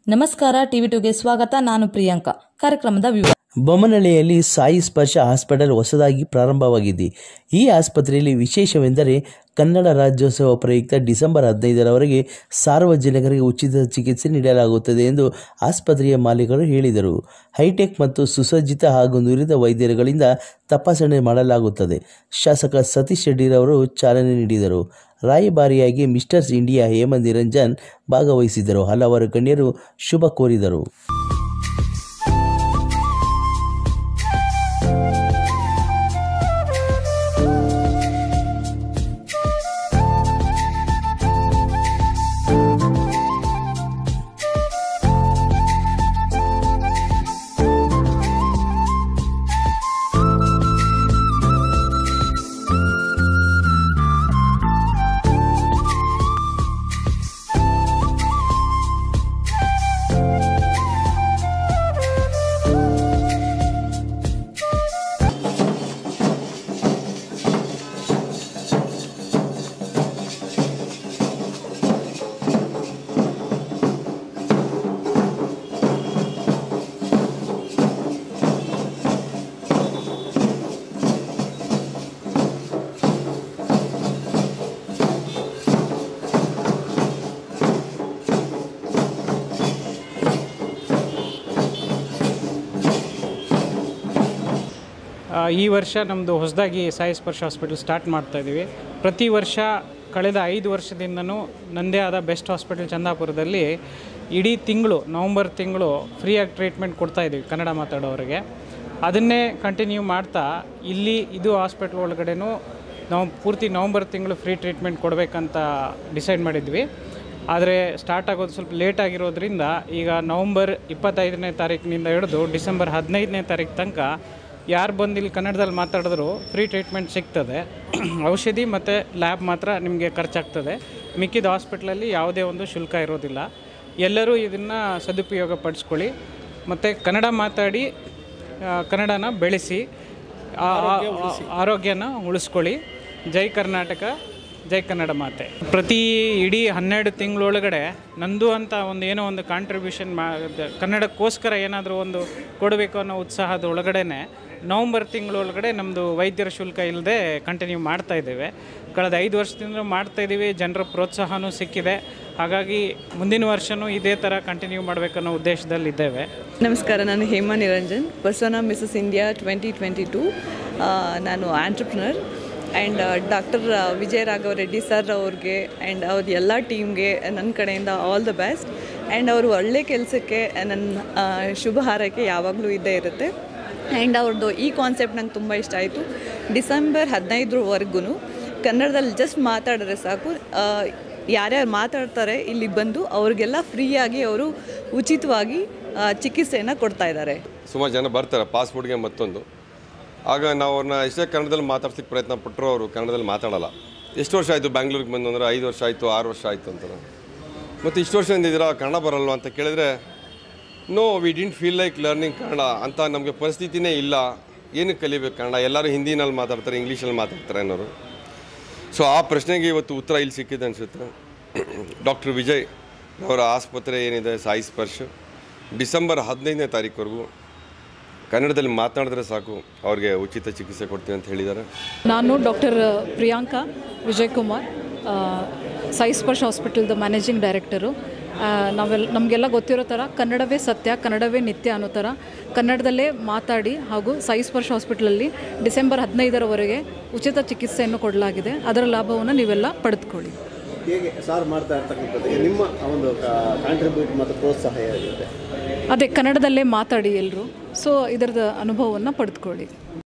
ನಮಸ್ಕಾರ ಟಿವಿ ಟುಗೆ ಸ್ವಾಗತ ನಾನು ಪ್ರಿಯಾಂಕಾ ಕಾರ್ಯಕ್ರಮದ ವಿವರ ಬೊಮ್ಮನಹಳ್ಳಿಯಲ್ಲಿ ಸಾಯಿ ಸ್ಪರ್ಶ ಹಾಸ್ಪಿಟಲ್ ಹೊಸದಾಗಿ ಪ್ರಾರಂಭವಾಗಿದೆ ಈ ಆಸ್ಪತ್ರೆಯಲ್ಲಿ ವಿಶೇಷವೆಂದರೆ ಕನ್ನಡ ರಾಜ್ಯೋತ್ಸವ ಪ್ರಯುಕ್ತ ಡಿಸೆಂಬರ್ ಹದಿನೈದರವರೆಗೆ ಸಾರ್ವಜನಿಕರಿಗೆ ಉಚಿತ ಚಿಕಿತ್ಸೆ ನೀಡಲಾಗುತ್ತದೆ ಎಂದು ಆಸ್ಪತ್ರೆಯ ಮಾಲೀಕರು ಹೇಳಿದರು ಹೈಟೆಕ್ ಮತ್ತು ಸುಸಜ್ಜಿತ ಹಾಗೂ ನುರಿತ ವೈದ್ಯರುಗಳಿಂದ ತಪಾಸಣೆ ಮಾಡಲಾಗುತ್ತದೆ ಶಾಸಕ ಸತೀಶ್ ರೆಡ್ಡಿರವರು ಚಾಲನೆ ನೀಡಿದರು ರಾಯಭಾರಿಯಾಗಿ ಮಿಸ್ಟರ್ಸ್ ಇಂಡಿಯಾ ಹೇಮ ನಿರಂಜನ್ ಭಾಗವಹಿಸಿದರು ಹಲವಾರು ಗಣ್ಯರು ಶುಭ ಕೋರಿದರು ಆ, ಈ ವರ್ಷ ನಮ್ಮದು ಹೊಸದಾಗಿ ಸಾಯಿ ಸ್ಪರ್ಶ ಹಾಸ್ಪಿಟಲ್ ಸ್ಟಾರ್ಟ್ ಮಾಡ್ತಾ ಇದ್ದೀವಿ ಪ್ರತಿ ವರ್ಷ ಕಳೆದ ಐದು ವರ್ಷದಿಂದನೂ ನನ್ನದೇ ಆದ ಬೆಸ್ಟ್ ಹಾಸ್ಪಿಟಲ್ ಚಂದಾಪುರದಲ್ಲಿ ಇಡೀ ತಿಂಗಳು ನವಂಬರ್ ತಿಂಗಳು ಫ್ರೀಯಾಗಿ ಟ್ರೀಟ್ಮೆಂಟ್ ಕೊಡ್ತಾ ಇದ್ದೀವಿ ಕನ್ನಡ ಮಾತಾಡೋರಿಗೆ ಅದನ್ನೇ ಕಂಟಿನ್ಯೂ ಮಾಡ್ತಾ ಇಲ್ಲಿ ಇದು ಹಾಸ್ಪಿಟ್ಲ್ ಒಳಗಡೆನೂ ನಾವು ಪೂರ್ತಿ ನವಂಬರ್ ತಿಂಗಳು ಫ್ರೀ ಟ್ರೀಟ್ಮೆಂಟ್ ಕೊಡಬೇಕಂತ ಡಿಸೈಡ್ ಮಾಡಿದ್ವಿ ಆದರೆ ಸ್ಟಾರ್ಟ್ ಆಗೋದು ಸ್ವಲ್ಪ ಲೇಟ್ ಆಗಿರೋದ್ರಿಂದ ಈಗ ನವಂಬರ್ ಇಪ್ಪತ್ತೈದನೇ ತಾರೀಕಿನಿಂದ ಹಿಡಿದು ಡಿಸೆಂಬರ್ ಹದಿನೈದನೇ ತಾರೀಕು ತನಕ ಯಾರು ಬಂದು ಇಲ್ಲಿ ಕನ್ನಡದಲ್ಲಿ ಮಾತಾಡಿದ್ರು ಫ್ರೀ ಟ್ರೀಟ್ಮೆಂಟ್ ಸಿಗ್ತದೆ ಔಷಧಿ ಮತ್ತು ಲ್ಯಾಬ್ ಮಾತ್ರ ನಿಮಗೆ ಖರ್ಚಾಗ್ತದೆ ಮಿಕ್ಕಿದ ಹಾಸ್ಪಿಟ್ಲಲ್ಲಿ ಯಾವುದೇ ಒಂದು ಶುಲ್ಕ ಇರೋದಿಲ್ಲ ಎಲ್ಲರೂ ಇದನ್ನು ಸದುಪಯೋಗ ಪಡಿಸ್ಕೊಳ್ಳಿ ಮತ್ತು ಕನ್ನಡ ಮಾತಾಡಿ ಆ, ಕನ್ನಡನ ಬೆಳೆಸಿ ಆ- ಆ- ಆರೋಗ್ಯನ ಉಳಿಸ್ಕೊಳ್ಳಿ ಜೈ ಕರ್ನಾಟಕ ಜೈ ಕನ್ನಡ ಮಾತೆ ಪ್ರತಿ ಇಡೀ ಹನ್ನೆರಡು ತಿಂಗಳೊಳಗಡೆ ನಂದು ಅಂತ ಒಂದು ಏನೋ ಒಂದು ಕಾಂಟ್ರಿಬ್ಯೂಷನ್ ಮಾ ದ- ಕನ್ನಡಕ್ಕೋಸ್ಕರ ಏನಾದರೂ ಒಂದು ಕೊಡಬೇಕು ಅನ್ನೋ ಉತ್ಸಾಹದ ಒಳಗಡೆನೆ ನವಂಬರ್ ತಿಂಗಳೊಳಗಡೆ ನಮ್ಮದು ವೈದ್ಯರ ಶುಲ್ಕ ಇಲ್ಲದೆ ಕಂಟಿನ್ಯೂ ಮಾಡ್ತಾ ಇದ್ದೇವೆ ಕಳೆದ ಐದು ವರ್ಷದಿಂದ ಮಾಡ್ತಾ ಇದ್ದೀವಿ ಜನರ ಪ್ರೋತ್ಸಾಹನೂ ಸಿಕ್ಕಿದೆ ಹಾಗಾಗಿ ಮುಂದಿನ ವರ್ಷವೂ ಇದೇ ಥರ ಕಂಟಿನ್ಯೂ ಮಾಡಬೇಕನ್ನೋ ಉದ್ದೇಶದಲ್ಲಿ ಇದ್ದೇವೆ ನಮಸ್ಕಾರ ನಾನು Hema Niranjan Persona Mrs India twenty twenty two ನಾನು entrepreneur and doctor Vijaya Raghava Reddy sir ಅವ್ರಿಗೆ ಆ್ಯಂಡ್ ಅವ್ರ ಎಲ್ಲ ಟೀಮ್ಗೆ ನನ್ನ ಕಡೆಯಿಂದ ಆಲ್ ದ ಬೆಸ್ಟ್ ಆ್ಯಂಡ್ ಅವರು ಒಳ್ಳೆ ಕೆಲಸಕ್ಕೆ ನನ್ನ ಆ, ಶುಭ ಹಾರೈಕೆ ಯಾವಾಗಲೂ ಇದ್ದೇ ಇರುತ್ತೆ ಆ್ಯಂಡ್ ಅವ್ರದ್ದು ಈ ಕಾನ್ಸೆಪ್ಟ್ ನಂಗೆ ತುಂಬ ಇಷ್ಟ ಆಯಿತು ಡಿಸೆಂಬರ್ ಹದಿನೈದರವರೆಗೂ ಕನ್ನಡದಲ್ಲಿ ಜಸ್ಟ್ ಮಾತಾಡಿದ್ರೆ ಸಾಕು ಆ, ಯಾರ್ಯಾರು ಮಾತಾಡ್ತಾರೆ ಇಲ್ಲಿ ಬಂದು ಅವ್ರಿಗೆಲ್ಲ ಫ್ರೀಯಾಗಿ ಅವರು ಉಚಿತವಾಗಿ ಆ, ಚಿಕಿತ್ಸೆಯನ್ನು ಕೊಡ್ತಾ ಇದ್ದಾರೆ ಸುಮಾರು ಜನ ಬರ್ತಾರೆ ಪಾಸ್ಪೋರ್ಟ್ಗೆ ಮತ್ತೊಂದು ಆಗ ನಾವು ಅವ್ರನ್ನ ಎಷ್ಟೇ ಕನ್ನಡದಲ್ಲಿ ಮಾತಾಡ್ಸಕ್ಕೆ ಪ್ರಯತ್ನ ಪಟ್ಟರು ಅವರು ಕನ್ನಡದಲ್ಲಿ ಮಾತಾಡಲ್ಲ ಎಷ್ಟು ವರ್ಷ ಆಯಿತು ಬ್ಯಾಂಗ್ಳೂರಿಗೆ ಬಂದು ಅಂದ್ರೆ ಐದು ವರ್ಷ ಆಯಿತು ಆರು ವರ್ಷ ಆಯಿತು ಅಂತಾರೆ ಮತ್ತು ಇಷ್ಟು ವರ್ಷದಿಂದ ಇದ್ದೀರಾ ಕನ್ನಡ ಬರಲ್ವಾ ಅಂತ ಕೇಳಿದ್ರೆ no we didn't feel like learning Kannada ಅಂತ ನಮಗೆ ಪರಿಸ್ಥಿತಿನೇ ಇಲ್ಲ ಏನಕ್ಕೆ ಕಲಿಬೇಕು ಕನ್ನಡ ಎಲ್ಲರೂ ಹಿಂದಿನಲ್ಲಿ ಮಾತಾಡ್ತಾರೆ ಇಂಗ್ಲೀಷಲ್ಲಿ ಮಾತಾಡ್ತಾರೆ ಅನ್ನೋರು ಸೊ ಆ ಪ್ರಶ್ನೆಗೆ ಇವತ್ತು ಉತ್ತರ ಇಲ್ಲಿ ಸಿಕ್ಕಿದೆ ಅನಿಸುತ್ತೆ ಡಾಕ್ಟರ್ ವಿಜಯ್ ಅವರ ಆಸ್ಪತ್ರೆ ಏನಿದೆ ಸಾಯಿ ಸ್ಪರ್ಶ್ ಡಿಸೆಂಬರ್ ಹದಿನೈದನೇ ತಾರೀಕುವರೆಗೂ ಕನ್ನಡದಲ್ಲಿ ಮಾತನಾಡಿದ್ರೆ ಸಾಕು ಅವ್ರಿಗೆ ಉಚಿತ ಚಿಕಿತ್ಸೆ ಕೊಡ್ತೀನಿ ಅಂತ ಹೇಳಿದ್ದಾರೆ ನಾನು ಡಾಕ್ಟರ್ ಪ್ರಿಯಾಂಕಾ ವಿಜಯ್ ಕುಮಾರ್ ಆ, ಸಾಯಿ ಸ್ಪರ್ಶ ಹಾಸ್ಪಿಟಲ್ದ ಮ್ಯಾನೇಜಿಂಗ್ ಡೈರೆಕ್ಟರು ಆ, ನಾವೆಲ್ಲ ನಮಗೆಲ್ಲ ಗೊತ್ತಿರೋ ಥರ ಕನ್ನಡವೇ ಸತ್ಯ ಕನ್ನಡವೇ ನಿತ್ಯ ಅನ್ನೋ ಥರ ಕನ್ನಡದಲ್ಲೇ ಮಾತಾಡಿ ಹಾಗೂ ಸಾಯಿ ಸ್ಪರ್ಶ ಹಾಸ್ಪಿಟಲಲ್ಲಿ ಡಿಸೆಂಬರ್ ಹದಿನೈದರವರೆಗೆ ಉಚಿತ ಚಿಕಿತ್ಸೆಯನ್ನು ಕೊಡಲಾಗಿದೆ ಅದರ ಲಾಭವನ್ನು ನೀವೆಲ್ಲ ಪಡೆದುಕೊಳ್ಳಿ ಹೇಗೆ ಸಾರ್ ಮಾಡ್ತಾ ಇರ್ತಕ್ಕಂಥದ್ದು ನಿಮ್ಮ ಒಂದು ಕಾಂಟ್ರಿಬ್ಯೂಟ್ ಮತ್ತು ಪ್ರೋತ್ಸಾಹ ಹೇಗಿರುತ್ತೆ ಅದೇ ಕನ್ನಡದಲ್ಲೇ ಮಾತಾಡಿ ಎಲ್ಲರೂ ಸೊ ಇದರದ ಅನುಭವವನ್ನು ಪಡೆದುಕೊಳ್ಳಿ